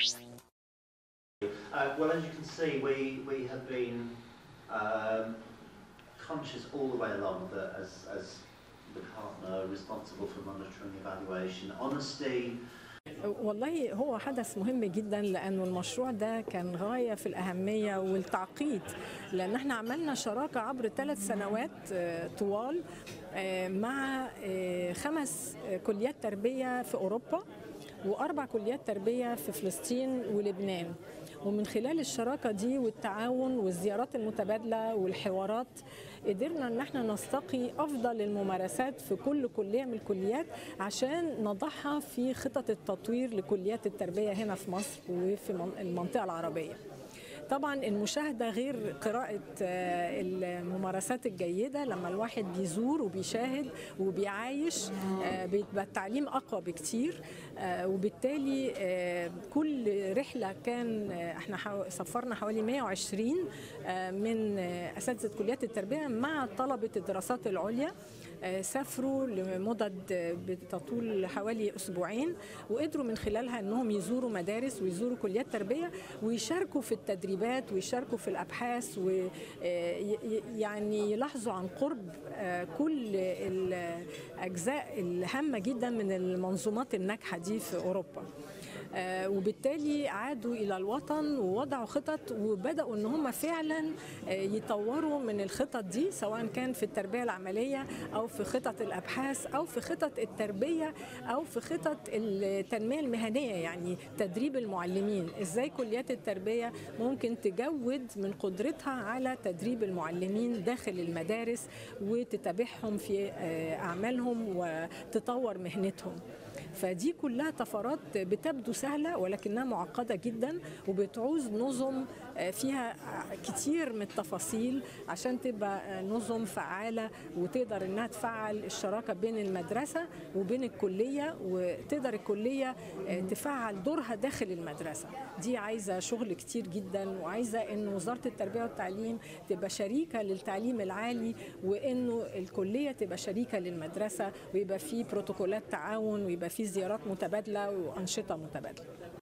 Uh, well, as you can see, we, we have been um, conscious all the way along that as, as the partner responsible for monitoring, evaluation, honesty, والله هو حدث مهم جدا لانه المشروع ده كان غايه في الاهميه والتعقيد لان احنا عملنا شراكه عبر ثلاث سنوات آه، طوال آه، مع آه، خمس آه، كليات تربيه في اوروبا واربع كليات تربيه في فلسطين ولبنان ومن خلال الشراكه دي والتعاون والزيارات المتبادله والحوارات قدرنا ان احنا نستقي افضل الممارسات في كل كليه من الكليات عشان نضعها في خطط التطوير لكليات التربيه هنا في مصر وفي من- المنطقه العربيه. طبعا المشاهده غير قراءه آه، الممارسات الجيده لما الواحد بيزور وبيشاهد وبيعايش آه، بيبقى التعليم اقوى بكتير آه، وبالتالي آه، كل رحله كان آه، احنا حو- سفرنا حوالي 120 آه، من آه، اساتذه كليات التربيه مع طلبه الدراسات العليا آه، سافروا لمدد آه، بتطول حوالي اسبوعين وقدروا من خلالها انهم يزوروا مدارس ويزوروا كليات تربيه ويشاركوا في التدريبات ويشاركوا في الابحاث ويعني يلاحظوا عن قرب آه، كل الاجزاء الهامه جدا من المنظومات الناجحه دي في اوروبا آه، وبالتالي عادوا الى الوطن ووضعوا خطط وبداوا ان هم فعلا آه، يطوروا من الخطط دي سواء كان في التربيه العمليه او في خطط الابحاث او في خطط التربيه او في خطط التنميه المهنيه يعني تدريب المعلمين ازاي كليات التربيه ممكن تجود من قدرتها على تدريب المعلمين داخل المدارس وتتابعهم في آه، اعمالهم وتطور مهنتهم فدي كلها طفرات بتبدو سهلة ولكنها معقدة جدا وبتعوز نظم آه، فيها كتير من التفاصيل عشان تبقى آه، نظم فعالة وتقدر انها تفعل الشراكة بين المدرسة وبين الكلية وتقدر الكلية آه، تفعل دورها داخل المدرسة دي عايزة شغل كتير جدا وعايزة ان وزارة التربية والتعليم تبقى شريكة للتعليم العالي وانه الكلية تبقى شريكة للمدرسة ويبقى في بروتوكولات تعاون ويبقى في زيارات متبادلة وأنشطة متبادلة